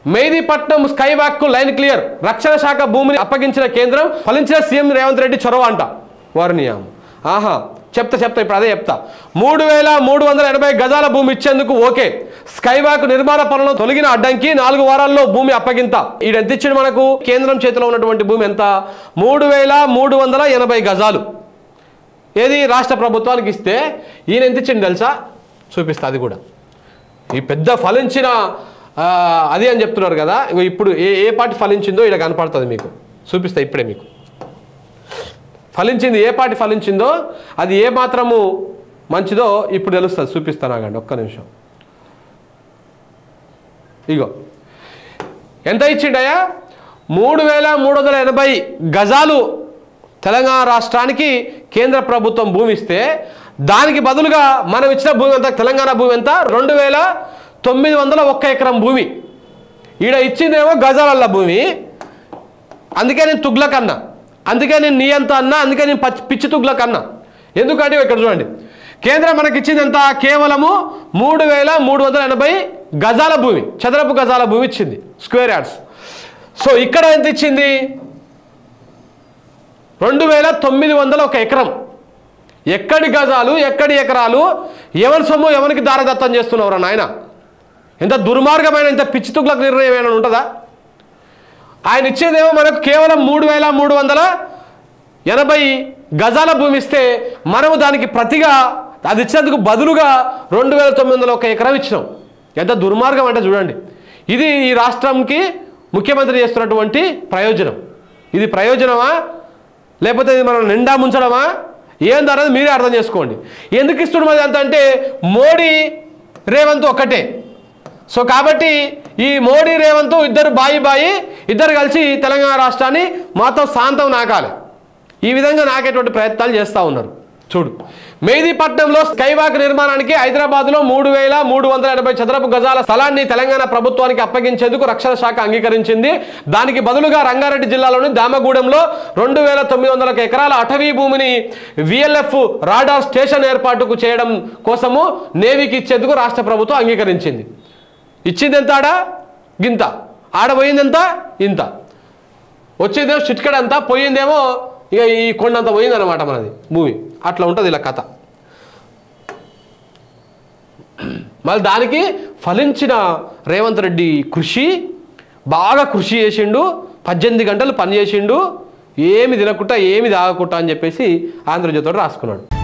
Mehdipatnam sky walk line clear రక్షణ శాఖ భూమిని అప్పగించిన కేంద్రం ఫలించిన సీఎం రేవంత్ రెడ్డి చొరవ అంట వారినియాం ఆహా చెప్తా చెప్తా ఇప్పుడు అదే చెప్తా మూడు వేల మూడు వందల ఎనభై గజాల భూమి ఇచ్చేందుకు ఓకే స్కైవాక్ నిర్మాణ పనులను తొలగిన అడ్డంకి నాలుగు వారాల్లో భూమి అప్పగింత ఈడ ఎంత ఇచ్చిండు మనకు కేంద్రం చేతిలో ఉన్నటువంటి భూమి ఎంత మూడు వేల మూడు వందల ఎనభై గజాలు ఏది రాష్ట్ర ప్రభుత్వానికి ఇస్తే ఈయన ఎంత ఇచ్చిండు తెలుసా చూపిస్తా అది కూడా ఈ పెద్ద ఫలించిన ఆ, అది అని చెప్తున్నారు కదా ఇగో ఇప్పుడు ఏ ఏ పార్టీ ఫలించిందో ఇక్కడ కనపడుతుంది మీకు చూపిస్తా ఇప్పుడే మీకు ఫలించింది ఏ పార్టీ ఫలించిందో అది ఏ మాత్రము మంచిదో ఇప్పుడు తెలుస్తుంది చూపిస్తాను ఆగండి ఒక్క నిమిషం ఇగో ఎంత ఇచ్చిండయా మూడు వేల మూడు వందల ఎనభై గజాలు తెలంగాణ రాష్ట్రానికి కేంద్ర ప్రభుత్వం భూమి ఇస్తే దానికి బదులుగా మనం ఇచ్చిన భూమి ఎంత తెలంగాణ భూమి ఎంత రెండు వేల తొమ్మిది వందల ఒక్క ఎకరం భూమి ఈడ ఇచ్చిందేమో గజాలల్ల భూమి అందుకే నేను తుగ్లక్ అన్నా అందుకే నేను నీ అంత అన్నా అందుకే నేను పచ్చి పిచ్చి తుగ్లక్ అన్నా ఎందుకంటే ఇక్కడ చూడండి కేంద్రం మనకి ఇచ్చింది ఎంత కేవలము మూడు వేల మూడు వందల ఎనభై గజాల భూమి చదరపు గజాల భూమి ఇచ్చింది స్క్వేర్ యార్డ్స్ సో ఇక్కడ ఎంత ఇచ్చింది రెండు వేల తొమ్మిది వందల ఒక ఎకరం ఎక్కడి గజాలు ఎక్కడి ఎకరాలు ఎవరి సొమ్ము ఎవరికి దారదత్తం చేస్తున్నవరా నాయన ఎంత దుర్మార్గమైన ఇంత పిచ్చి తుగ్లక్ నిర్ణయం ఏమైనా ఉంటుందా ఆయన ఇచ్చేదేమో మనకు కేవలం మూడు వేల మూడు వందల ఎనభై గజాల భూమి ఇస్తే మనము దానికి ప్రతిగా అది ఇచ్చినందుకు బదులుగా రెండు వేల తొమ్మిది వందల ఒక ఎకరం ఇచ్చినాం ఎంత దుర్మార్గం అంటే చూడండి ఇది ఈ రాష్ట్రంకి ముఖ్యమంత్రి చేస్తున్నటువంటి ప్రయోజనం ఇది ప్రయోజనమా లేకపోతే ఇది మనం నిండా ముంచడమా ఏంది అనేది మీరే అర్థం చేసుకోండి ఎందుకు ఇస్తున్నాం అది అంత అంటే మోడీ రేవంత్ ఒక్కటే సో కాబట్టి ఈ మోడీ రేవంత్ ఇద్దరు బాయి బాయి ఇద్దరు కలిసి తెలంగాణ రాష్ట్రాన్ని మాతో శాంతం నాకాలి ఈ విధంగా నాకేటువంటి ప్రయత్నాలు చేస్తూ ఉన్నారు చూడు మెహదీపట్నంలో స్కైవాక్ నిర్మాణానికి హైదరాబాద్లో మూడు వేల మూడు వందల ఎనభై చదరపు గజాల స్థలాన్ని తెలంగాణ ప్రభుత్వానికి అప్పగించేందుకు రక్షణ శాఖ అంగీకరించింది దానికి బదులుగా రంగారెడ్డి జిల్లాలోని దామగూడెంలో రెండు వేల తొమ్మిది వందల ఎకరాల అటవీ భూమిని విఎల్ఎఫ్ రాడార్ స్టేషన్ ఏర్పాటుకు చేయడం కోసము నేవీకి ఇచ్చేందుకు రాష్ట్ర ప్రభుత్వం అంగీకరించింది ఇచ్చింది ఎంత ఆడ గింత ఆడ పోయింది ఎంత ఇంత వచ్చేదేమో చిట్కడ అంత పోయిందేమో ఇక ఈ కొండంత పోయిందన్నమాట మనది భూమి అట్లా ఉంటుంది ఇలా కథ మళ్ళీ దానికి ఫలించిన రేవంత్ రెడ్డి కృషి బాగా కృషి చేసిండు పద్దెనిమిది గంటలు పని చేసిండు ఏమి తినకుండా ఏమి తాగకుండా అని చెప్పేసి ఆంధ్రజ్యోతిలో రాసుకున్నాడు